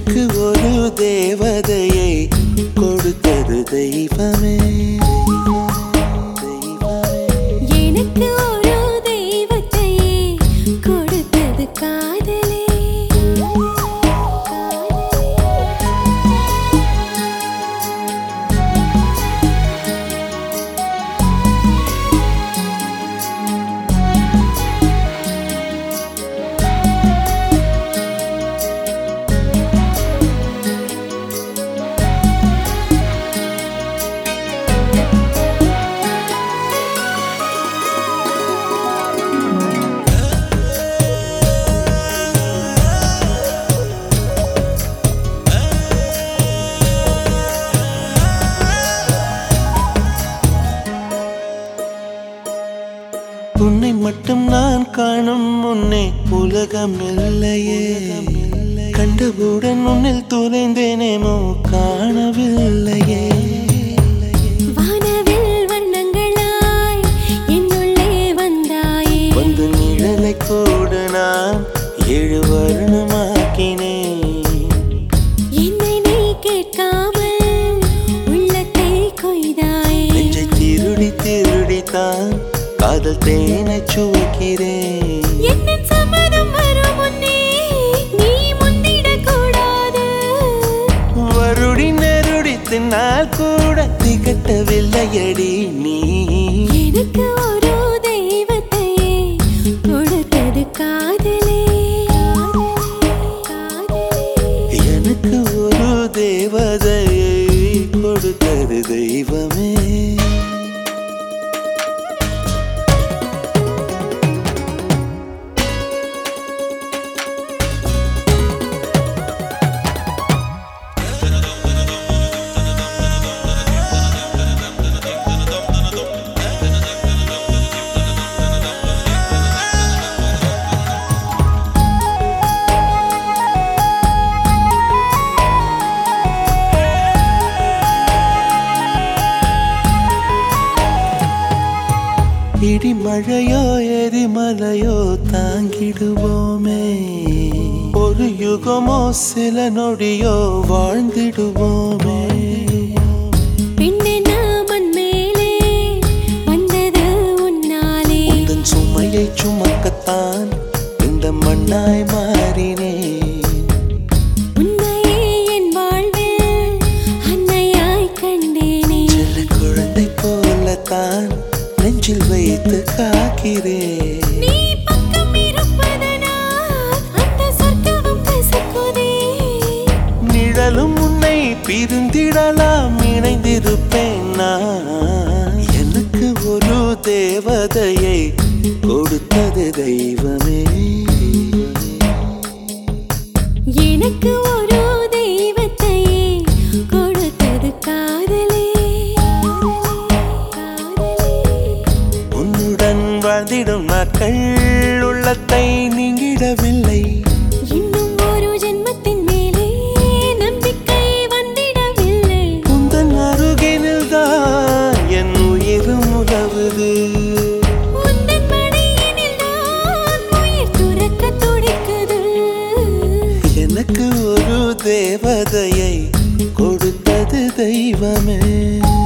எனக்கு ஒரு தேவதையை கொடுத்தது தெய்வமே எனக்கு ஒரு தெய்வத்தையே கொடுத்தது காதலே உன்னை மட்டும் நான் காணும் முன்னே உலகம் இல்லையே கண்டவுடன் உன்னில் துளைந்தேனேமோ காணவில்லையே வானவில் வண்ணங்களாய் என்னுள்ளே வந்தாயே வந்து நிழலை கூட நான் ஏழு வருணமாக்கினேன் என்னை நீ கேட்காமல் உள்ளத்தை கொய்தாயே நெஞ்சை திருடி திருடித்தான் காதல் தேனை சுவைக்கிறேன் என்ன சம்மதம் வரும் முன்னே நீ முந்திடக் கூடாது வருடி நெருடி தின்னால் கூட திகட்டவில்லையடி நீ எனக்கு ஒரு தெய்வத்தையே கொடுத்தது காதலே எனக்கு ஒரு தேவதையை கொடுத்தது தெய்வமே இடிமழையோ எரிமலையோ தாங்கிடுவோமே ஒரு யுகமோ சில நொடியோ வாழ்ந்திடுவோமே பெண்ணே நாமன் மேலே வந்தது உன்னாலே உந்தன் சுமையை சுமக்கத்தான் இந்த மண்ணாய் மாறினேன் உன்னையே என் வாழ்வில் அன்னையாய் கண்டேனே சில குழந்தை போலத்தான் நெஞ்சில் வைத்து காக்கிறேன் நீ பக்கம் இருப்பதனால் அந்த சொர்க்கமும் கசக்குதே நிழலும் உன்னை பிரிந்திடலாம் இணைந்திருப்பேன் நான் எனக்கு ஒரு தேவதையை கொடுத்தது தெய்வமே எனக்கு ஒரு தெய்வத்தையே கொடுத்தது காதலே உன்னுடன் வாழ்ந்திடும் நாட்கள் உள்ளத்தை நீங்கிடவில்லை இன்னும் ஒரு ஜென்மத்தின் மேலே நம்பிக்கை வந்திடவில்லை உந்தன் அருகினில் தான் என் உயிரும் உதவுது உந்தன் மடியினில் நான் உயிர் துறக்கத் துடிக்குது. எனக்கு ஒரு தேவதையை கொடுத்தது தெய்வமே